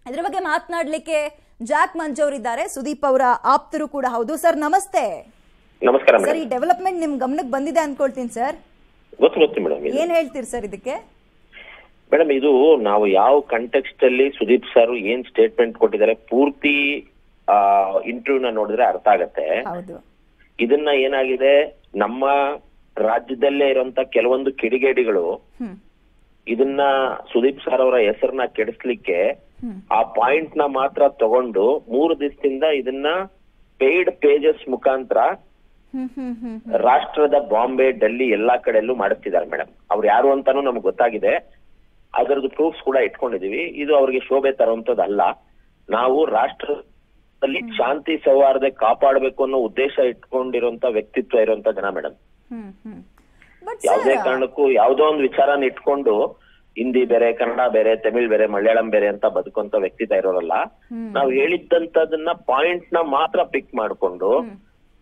ಇದ್ರ ಬಗ್ಗೆ ಮಾತನಾಡ್ಲಿಕ್ಕೆ ಜಾಕ್ ಮಂಜ್ ಅವರಿದ್ದಾರೆ ಸುದೀಪ್ ಅವರ ಆಪ್ತರು ಕೂಡ ಹೌದು ಸರ್ ನಮಸ್ತೆ ನಮಸ್ಕಾರ ಸರ್ ಈ ಮೇಡಮ್ ಡೆವಲಪ್ಮೆಂಟ್ ನಿಮ್ ಗಮನಕ್ಕೆ ಬಂದಿದೆ ಅನ್ಕೊಳ್ತೀನಿ ಸರ್ ಗೊತ್ತು ಗೊತ್ತು ಮೇಡಮ್ ಇದು ಏನ್ ಹೇಳ್ತೀರಿ ಸರ್ ಇದಕ್ಕೆ ಮೇಡಮ್ ಇದು ನಾವು ಯಾವ ಕಂಟೆಕ್ಸ್ಟ್ ಅಲ್ಲಿ ಸುದೀಪ್ ಸರ್ ಏನ್ ಸ್ಟೇಟ್ಮೆಂಟ್ ಕೊಟ್ಟಿದ್ದಾರೆ ಪೂರ್ತಿ ಇಂಟರ್ವ್ಯೂನ ನೋಡಿದ್ರೆ ಅರ್ಥ ಆಗತ್ತೆ ಹೌದು ಇದನ್ನ ಏನಾಗಿದೆ ನಮ್ಮ ರಾಜ್ಯದಲ್ಲೇ ಇರುವಂತ ಕೆಲವೊಂದು ಕಿಡಿಗೇಡಿಗಳು ಹ್ಮ್ ಇದನ್ನ ಸುದೀಪ್ ಸರ್ ಅವರ ಹೆಸರನ್ನ ಕೆಡಿಸ್ಲಿಕ್ಕೆ ಹ್ಮ್. ಆ ಪಾಯಿಂಟ್ ನ ಮಾತ್ರ ತಗೊಂಡು ಮೂರು ದಿವಸದಿಂದ ಇದನ್ನ ಪೇಯ್ಡ್ ಪೇಜಸ್ ಮುಖಾಂತರ ಹ್ಮ್ ಹ್ಮ್ ಹ್ಮ್ ರಾಷ್ಟ್ರದ ಬಾಂಬೆ ಡೆಲ್ಲಿ ಎಲ್ಲಾ ಕಡೆಯಲ್ಲೂ ಮಾಡುತ್ತಿದ್ದಾರೆ ಮೇಡಮ್ ಅವ್ರು ಯಾರು ಅಂತಾನು ನಮ್ಗೆ ಗೊತ್ತಾಗಿದೆ ಅದರದ್ದು ಪ್ರೂಫ್ಸ್ ಕೂಡ ಇಟ್ಕೊಂಡಿದೀವಿ ಇದು ಅವ್ರಿಗೆ ಶೋಭೆ ತರುವಂತದ್ದಲ್ಲ ನಾವು ರಾಷ್ಟ್ರದಲ್ಲಿ ಶಾಂತಿ ಸೌಹಾರ್ದ ಕಾಪಾಡಬೇಕು ಅನ್ನೋ ಉದ್ದೇಶ ಇಟ್ಕೊಂಡಿರುವಂತ ವ್ಯಕ್ತಿತ್ವ ಇರುವಂತ ಜನ ಮೇಡಮ್ ಹ್ಮ್ ಹ್ಮ್ ಬಟ್ ಯಾವುದೇ ಕಾರಣಕ್ಕೂ ಯಾವ್ದೋ ಒಂದು ವಿಚಾರನ ಇಟ್ಕೊಂಡು ಹಿಂದಿ ಬೇರೆ ಕನ್ನಡ ಬೇರೆ ತಮಿಳ್ ಬೇರೆ ಮಲಯಾಳಂ ಬೇರೆ ಅಂತ ಬದುಕುವಂತ ವ್ಯಕ್ತಿತ್ವ ಇರೋರಲ್ಲ ಹ್ಮ್. ನಾವು ಹೇಳಿದ್ದಂತದನ್ನ ಪಾಯಿಂಟ್ ನ ಮಾತ್ರ ಪಿಕ್ ಮಾಡ್ಕೊಂಡು ಹ್ಮ್.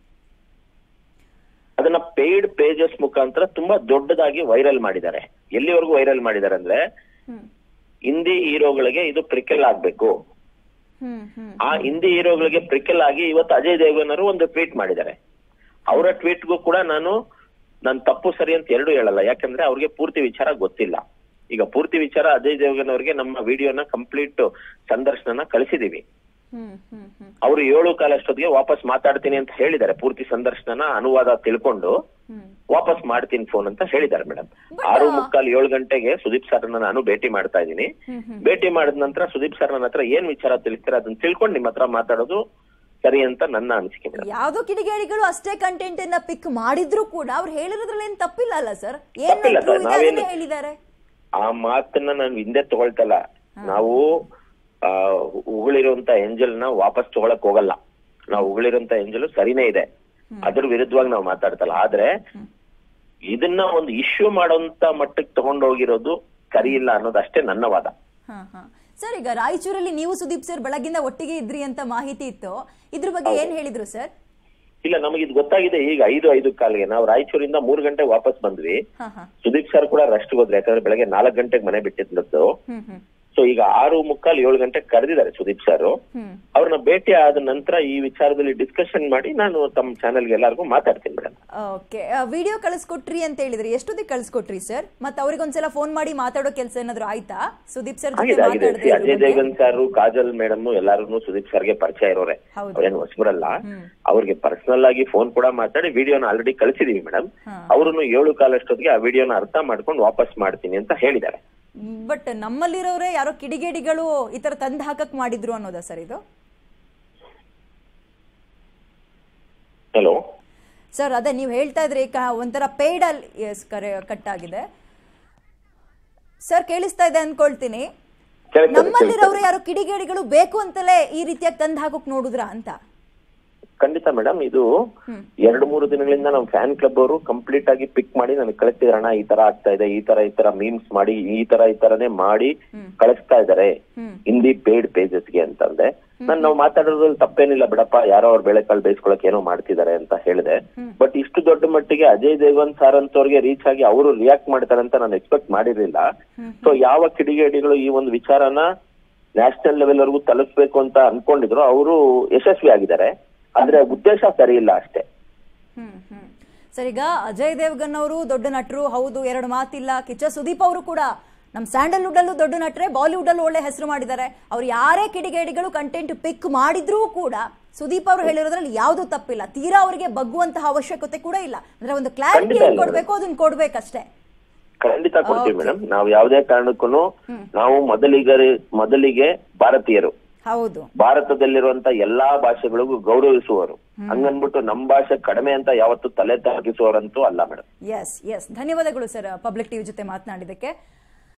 ಅದನ್ನ ಪೇಯ್ಡ್ ಪೇಜಸ್ ಮುಖಾಂತರ ತುಂಬಾ ದೊಡ್ಡದಾಗಿ ವೈರಲ್ ಮಾಡಿದ್ದಾರೆ ಎಲ್ಲಿವರೆಗೂ ವೈರಲ್ ಮಾಡಿದ್ದಾರೆ ಅಂದ್ರೆ ಹ್ಮ್ ಹಿಂದಿ ಹೀರೋಗಳಿಗೆ ಇದು ಪ್ರಿಕೆಲ್ ಆಗ್ಬೇಕು ಹ್ಮ್ ಹ್ಮ್ ಆ ಹಿಂದಿ ಹೀರೋಗಳಿಗೆ ಪ್ರಿಕೆಲ್ ಆಗಿ ಇವತ್ತು ಅಜಯ್ ದೇವಗನ್ ಅವರು ಒಂದು ಟ್ವೀಟ್ ಮಾಡಿದ್ದಾರೆ ಅವರ ಟ್ವೀಟ್ಗೂ ಕೂಡ ನಾನು ನಾನು ತಪ್ಪು ಸರಿ ಅಂತ ಎರಡು ಹೇಳಲ್ಲ ಯಾಕಂದ್ರೆ ಅವ್ರಿಗೆ ಪೂರ್ತಿ ವಿಚಾರ ಗೊತ್ತಿಲ್ಲ ಈಗ ಪೂರ್ತಿ ವಿಚಾರ ಅಜಯ್ ದೇವಗನ್ ಅವರಿಗೆ ನಮ್ಮ ವಿಡಿಯೋನ ಕಂಪ್ಲೀಟ್ ಸಂದರ್ಶನ ಕಳಿಸಿದೀವಿ ಹ್ಮ್ ಹ್ಮ್ ಹ್ಮ್ ಅವರು ಏಳು ಕಾಲ ಅಷ್ಟೊತ್ತಿಗೆ ವಾಪಸ್ ಮಾತಾಡ್ತೀನಿ ಅಂತ ಹೇಳಿದ್ದಾರೆ ಪೂರ್ತಿ ಸಂದರ್ಶನ ಅನುವಾದ ತಿಳ್ಕೊಂಡು ಹ್ಮ್ ವಾಪಸ್ ಮಾಡ್ತೀನಿ ಫೋನ್ ಅಂತ ಹೇಳಿದ್ದಾರೆ ಮೇಡಮ್ But, ಆರು ಆ- ಮುಕ್ಕಾಲ್ ಏಳು ಗಂಟೆಗೆ ಸುದೀಪ್ ಸರ್ ನಾನು ಭೇಟಿ ಮಾಡ್ತಾ ಇದ್ದೀನಿ ಹ್ಮ್ ಹ್ಮ್ ಭೇಟಿ ಮಾಡಿದ ನಂತರ ಸುದೀಪ್ ಸರ್ ನನ್ನ ಹತ್ರ ಏನ್ ವಿಚಾರ ತಿಳಿಸ್ತಾರೆ ಅದನ್ನ ತಿಳ್ಕೊಂಡು ನಿಮ್ಮ ಹತ್ರ ಮಾತಾಡೋದು ಸರಿ ಅಂತ ನನ್ನ ಅನಿಸಿಕೆ ಮೇಡಮ್ ಯಾವ್ದೋ ಕಿಡಿಗೇಡಿಗಳು ಅಷ್ಟೇ ಕಂಟೆಂಟ್ ಅನ್ನ ಪಿಕ್ ಮಾಡಿದ್ರು ಕೂಡ ಅವ್ರು ಹೇಳಿರೋದ್ರಲ್ಲಿ ಏನ್ ತಪ್ಪಿಲ್ಲ ಅಲ್ಲ ಸರ್ ಏನ್ ತಪ್ಪಿಲ್ಲ true sir, ಇದೆ ನಾವೇನು- ಅದನ್ನೇ ಹೇಳಿದ್ದಾರೆ ಆ ಮಾತನ್ನ ನಾನು ಹಿಂದೆ ತಗೊಳ್ತಲ್ಲ ನಾವು ಆ ಉಗುಳಿರುವಂತ ಏಂಜಲ್ ನ ವಾಪಸ್ ತಗೊಳಕ್ ಹೋಗಲ್ಲ ನಾವು ಉಗುಳಿರುವಂತ ಏಂಜಲ್ ಸರಿನೇ ಇದೆ ಅದ್ರ ವಿರುದ್ಧವಾಗಿ ನಾವು ಮಾತಾಡ್ತಲ್ಲ ಆದ್ರೆ ಇದನ್ನ ಒಂದು ಇಶ್ಯೂ ಮಾಡೋಂತ ಮಟ್ಟಕ್ಕೆ ತಗೊಂಡೋಗಿರೋದು ಸರಿ ಇಲ್ಲ ಅನ್ನೋದು ಅಷ್ಟೇ ನನ್ನ ವಾದ ಹಾ ಹಾ ಸರ್ ಈಗ ರಾಯಚೂರಲ್ಲಿ ನೀವು ಸುದೀಪ್ ಸರ್ ಬೆಳಗಿಂದ ಒಟ್ಟಿಗೆ ಇದ್ರಿ ಅಂತ ಮಾಹಿತಿ ಇತ್ತು ಇದ್ರ ಬಗ್ಗೆ ಏನ್ ಹೇಳಿದ್ರು ಸರ್ ಇಲ್ಲ ನಮಗೆ ಇದು ಗೊತ್ತಾಗಿದೆ ಈಗ ಐದು ಐದು ಕಾಲ್ಗೆ ನಾವು ರಾಯಚೂರಿಂದ ಮೂರು ಗಂಟೆ ವಾಪಸ್ ಬಂದ್ವಿ ಹಾ ಹಾ ಸುದೀಪ್ ಸರ್ ಕೂಡ ರೆಸ್ಟ್ ಹೋದ್ರು ಯಾಕಂದ್ರೆ ಬೆಳಗ್ಗೆ ನಾಲ್ಕು ಗಂಟೆಗೆ ಮನೆ ಬಿಟ್ಟಿದ್ದು ಹ್ಮ್ ಹ್ಮ್ ಸೊ ಈಗ ಆರು ಮುಕ್ಕಾಲ್ ಏಳು ಗಂಟೆಗೆ ಕರೆದಿದ್ದಾರೆ ಸುದೀಪ್ ಸರ್ ಹ್ಮ್ ಅವ್ರನ್ನ ಭೇಟಿ ಆದ ನಂತರ ಈ ವಿಚಾರದಲ್ಲಿ ಡಿಸ್ಕಷನ್ ಮಾಡಿ ನಾನು ತಮ್ಮ ಚಾನೆಲ್ಗೆ ಎಲ್ಲರಿಗೂ ಮಾತಾಡ್ತೀನಿ ಮೇಡಮ್ ಓಕೆ ವಿಡಿಯೋ ಕಳಿಸ್ಕೊಟ್ರಿ ಅಂತ ಹೇಳಿದ್ರಿ ಎಷ್ಟೊತ್ತಿಗೆ ಕಳಿಸ್ಕೊಟ್ರಿ ಸರ್ ಮತ್ತೆ ಅವ್ರಿಗೆ ಒಂದ್ಸಲ ಫೋನ್ ಮಾಡಿ ಮಾತಾಡೋ ಕೆಲಸ ಏನಾದ್ರು ಆಯ್ತಾ ಸುದೀಪ್ ಸರ್ ಜೊತೆ ಆಗಿದೆ ಆಗಿದೆ ಮಾತಾಡಿದ್ರೆ See, ಇದ್ರ ಅಜಯ್ ಬಗ್ಗೆ? ದೇವಗನ್ ಸರ್ ಕಾಜಲ್ ಮೇಡಮ್ ಎಲ್ಲಾರು ಸುದೀಪ್ ಸರ್ಗೆ ಪರಿಚಯ ಇರೋರೆ ಹೌದು. ಅವ್ರೇನು ಹೊಸಬರಲ್ಲ ಹ್ಮ್. ಅವ್ರಿಗೆ ಪರ್ಸನಲ್ ಆಗಿ ಫೋನ್ ಕೂಡ ಮಾತಾಡಿ ವಿಡಿಯೋನ ಆಲ್ರೆಡಿ ಕಳಿಸಿದೀವಿ ಮೇಡಮ್ ಹಾ. ಅವ್ರನ್ನು ಏಳು ಕಾಲಷ್ಟೊತ್ತಿಗೆ ಆ ವಿಡಿಯೋನ ಅರ್ಥ ಮಾಡ್ಕೊಂಡು ವಾಪಸ್ ಮಾಡ್ತೀನಿ ಅಂತ ಹೇಳಿದ್ದಾರೆ ಬಟ್ ನಮ್ಮಲ್ಲಿರೋರೇ ಯಾರೋ ಕಿಡಿಗೇಡಿಗಳು ಈ ತರ ತಂದು ಹಾಕಕ್ ಮಾಡಿದ್ರು ಅನ್ನೋದಾ ಸರ್ ಇದು ಹಲೋ ಸರ್ ಅದೇ ನೀವು ಹೇಳ್ತಾ ಇದ್ರಿ ಕ- ಒಂಥರ ಪೇಯ್ಡ್ ಅಲ್ಲಿ ಎಸ್ ಕರೆ ಕಟ್ ಆಗಿದೆ ಸರ್ ಕೇಳಿಸ್ತಾ ಇದೆ ಅನ್ಕೊಳ್ತೀನಿ ಕೇಳ್ತದೆ, ನಮ್ಮಲ್ಲಿರೋರು ಯಾರೋ ಕಿಡಿಗೇಡಿಗಳು ಬೇಕು ಅಂತಲೇ ಈ ರೀತಿಯಾಗಿ ತಂದು ಹಾಕೋಕ್ ನೋಡುದ್ರಾ ಅಂತ ಖಂಡಿತ ಮೇಡಮ್ ಇದು ಹ್ಮ್. ಎರಡು ಮೂರು ದಿನಗಳಿಂದ ನಮ್ಮ ಫ್ಯಾನ್ ಕ್ಲಬ್ ಅವರು ಕಂಪ್ಲೀಟ್ ಆಗಿ ಪಿಕ್ ಮಾಡಿ ನನಗೆ ಕಳಿಸ್ತಿದಾರಣ ಈ ತರ ಆಗ್ತಾ ಇದೆ ಈ ತರ ಈ ತರ ಮೀಮ್ಸ್ ಮಾಡಿ ಈ ತರ ಈ ತರನೇ ಮಾಡಿ ಕಳಿಸ್ತಾ ಇದಾರೆ ಹ್ಮ್. ಹಿಂದಿ ಪೇಡ್ ಪೇಜಸ್ಗೆ ಅಂತಂದೆ ನಾನು ನಾವು ಮಾತಾಡೋದ್ರಲ್ಲಿ ತಪ್ಪೇನಿಲ್ಲ ಬಿಡಪ್ಪ ಯಾರೋ ಅವ್ರ ಬೆಳೆಕಾಳು ಬೇಯಿಸ್ಕೊಳಕ್ ಏನೋ ಮಾಡ್ತಿದ್ದಾರೆ ಅಂತ ಹೇಳಿದೆ ಬಟ್ ಇಷ್ಟು ದೊಡ್ಡ ಮಟ್ಟಿಗೆ ಅಜಯ್ ದೇವನ್ ಸರ್ ಅಂತವ್ರಿಗೆ ರೀಚ್ ಆಗಿ ಅವರು ರಿಯಾಕ್ಟ್ ಮಾಡ್ತಾರೆ ಅಂತ ನಾನು ಎಕ್ಸ್ಪೆಕ್ಟ್ ಮಾಡಿರ್ಲಿಲ್ಲ ಸೊ ಯಾವ ಕಿಡಿಗೇಡಿಗಳು ಈ ಒಂದು ವಿಚಾರನ ನ್ಯಾಷನಲ್ ಲೆವೆಲ್ ವರೆಗೂ ತಲುಪಿಸ್ಬೇಕು ಅಂತ ಅನ್ಕೊಂಡಿದ್ರು ಅವರು ಯಶಸ್ವಿ ಆಗಿದ್ದಾರೆ ಆದ್ರೆ ಉದ್ದೇಶ ಸರಿ ಇಲ್ಲ ಅಷ್ಟೇ ಹ್ಮ್ ಹ್ಮ್ ಸರ್ ಈಗ ಅಜಯ್ ದೇವ್ಗನ್ ಅವರು ದೊಡ್ಡ ನಟರು ಹೌದು ಎರಡು ಮಾತಿಲ್ಲ ಕಿಚ್ಚ ಸುದೀಪ್ ಅವರು ಕೂಡ ನಮ್ ಸ್ಯಾಂಡಲ್ವುಡ್ ಅಲ್ಲೂ ದೊಡ್ಡ ನಟರೇ ಬಾಲಿವುಡ್ ಅಲ್ಲೂ ಒಳ್ಳೆ ಹೆಸರು ಮಾಡಿದ್ದಾರೆ ಅವ್ರು ಯಾರೇ ಕಿಡಿಗೇಡಿಗಳು ಕಂಟೆಂಟ್ ಪಿಕ್ ಮಾಡಿದ್ರೂ ಕೂಡ ಸುದೀಪ್ ಅವರು ಹೇಳಿರೋದ್ರಲ್ಲಿ ಯಾವ್ದು ತಪ್ಪಿಲ್ಲ ತೀರಾ ಅವರಿಗೆ ಬಗ್ಗುವಂತಹ ಅವಶ್ಯಕತೆ ಕೂಡ ಇಲ್ಲ ಅಂದ್ರೆ ಒಂದು ಕ್ಲಾರಿಟಿ ಖಂಡಿತ ಇಲ್ಲ ಕೊಡ್ಬೇಕು ಅದನ್ನ ಕೊಡ್ಬೇಕಷ್ಟೇ ಖಂಡಿತ ಕೊಡ್ತೀವಿ ಮೇಡಮ್ ನಾವು ಯಾವುದೇ ಕಾರಣಕ್ಕೂ ನಾವು ಮೊದಲಿಗರಿ ಮೊದಲಿಗೆ ಭಾರತೀಯರು ಹೌದು ಭಾರತದಲ್ಲಿರುವಂತ ಎಲ್ಲಾ ಭಾಷೆಗಳಿಗೂ ಗೌರವಿಸುವವರು ಹಂಗನ್ಬಿಟ್ಟು ನಮ್ ಭಾಷೆ ಕಡಿಮೆ ಅಂತ ಯಾವತ್ತು ತಲೆ ತಗ್ಗಿಸುವವರಂತೂ ಅಲ್ಲ ಮೇಡಮ್ ಎಸ್ ಎಸ್ ಧನ್ಯವಾದಗಳು ಸರ್ ಪಬ್ಲಿಕ್ ಟಿವಿ ಜೊತೆ ಮಾತನಾಡಿದ್ದಕ್ಕೆ